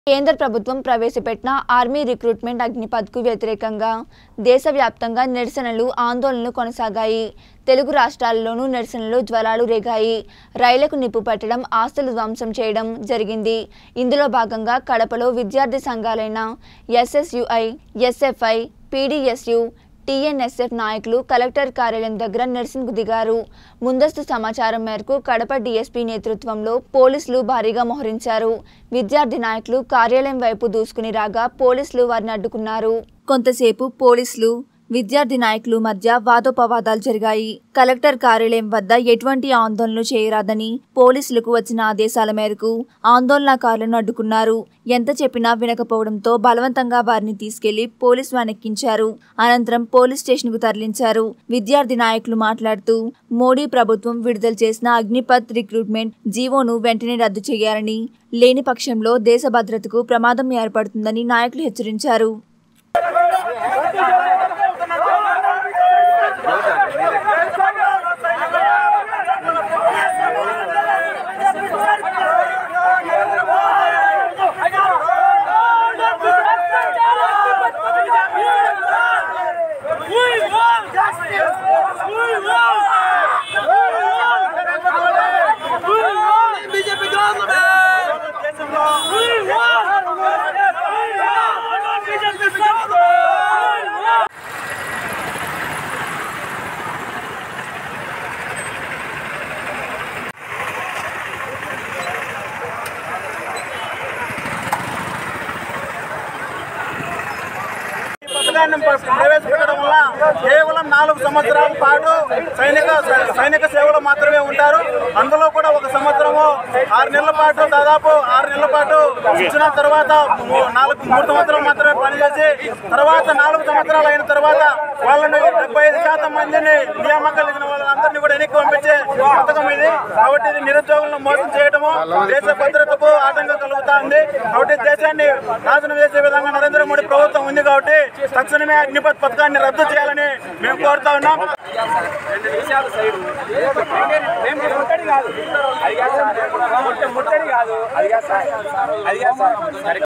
కేంద్ర ప్రభుత్వం ప్రవేశపెట్టిన ఆర్మీ రిక్రూట్మెంట్ అగ్నిపథ్కు వ్యతిరేకంగా దేశవ్యాప్తంగా నిరసనలు ఆందోళనలు కొనసాగాయి తెలుగు రాష్ట్రాల్లోనూ నిరసనలు జ్వరాలు రేగాయి రైళ్లకు నిప్పు పెట్టడం ఆస్తులు ధ్వంసం చేయడం జరిగింది ఇందులో భాగంగా కడపలో విద్యార్థి సంఘాలైన ఎస్ఎస్యుఐ ఎస్ఎఫ్ఐ పీడీఎస్యు టీఎన్ఎస్ఎఫ్ నాయకులు కలెక్టర్ కార్యాలయం దగ్గర నిరసనకు దిగారు ముందస్తు సమాచారం మేరకు కడప డీఎస్పీ నేతృత్వంలో పోలీసులు భారీగా మోహరించారు విద్యార్థి నాయకులు కార్యాలయం వైపు దూసుకుని రాగా పోలీసులు వారిని అడ్డుకున్నారు కొంతసేపు పోలీసులు విద్యార్థి నాయకులు మధ్య వాదోపవాదాలు జరిగాయి కలెక్టర్ కార్యాలయం వద్ద ఎటువంటి ఆందోళనలు చేయరాదని పోలీసులకు వచ్చిన ఆదేశాల మేరకు ఆందోళనకారులను అడ్డుకున్నారు ఎంత చెప్పినా వినకపోవడంతో బలవంతంగా వారిని తీసుకెళ్లి పోలీసు వ్యాన్ ఎక్కించారు అనంతరం పోలీస్ స్టేషన్కు తరలించారు విద్యార్థి నాయకులు మాట్లాడుతూ మోడీ ప్రభుత్వం విడుదల చేసిన అగ్నిపథ్ రిక్రూట్మెంట్ జీవోను వెంటనే రద్దు చేయాలని లేని పక్షంలో దేశ భద్రతకు ప్రమాదం ఏర్పడుతుందని నాయకులు హెచ్చరించారు బీజేపీ గవర్నమెంట్ పథకాన్ని ప్ర- ప్రవేశపెట్టడం వల్ల కేవలం నాలుగు సంవత్సరాల పాటు సైనిక సైనిక సేవలు మాత్రమే ఉంటారు అందులో కూడా ఒక సంవత్సరము ఆరు నెలల పాటు దాదాపు ఆరు నెలల పాటు ఇచ్చిన తర్వాత మూ- నాలుగు మూడు సంవత్సరాలు మాత్రమే పనిచేసి తర్వాత నాలుగు సంవత్సరాలు అయిన తర్వాత వాళ్ళని డెబ్బై ఐదు శాతం మందిని నియామకాలు ఇచ్చిన వాళ్ళందరినీ కూడా వెనక్కి పంపించే పథకం ఇది కాబట్టి ఇది నిరుద్యోగులను మోసం చేయడము దేశ భద్రతకు ఆటంకం కలుగుతా ఉంది కాబట్టి దేశాన్ని నాశనం చేసే విధంగా నరేంద్ర మోడీ ప్రభుత్వం ఉంది కాబట్టి తక్షణమే అగ్నిపత్ పథకాన్ని రద్దు చేయాలని మేము కోరుతా ఉన్నాం ముట్టడి కాదు అది కాదు సార్ ముట్టడి కాదు అది కాదు సార్ అది కాదు సార్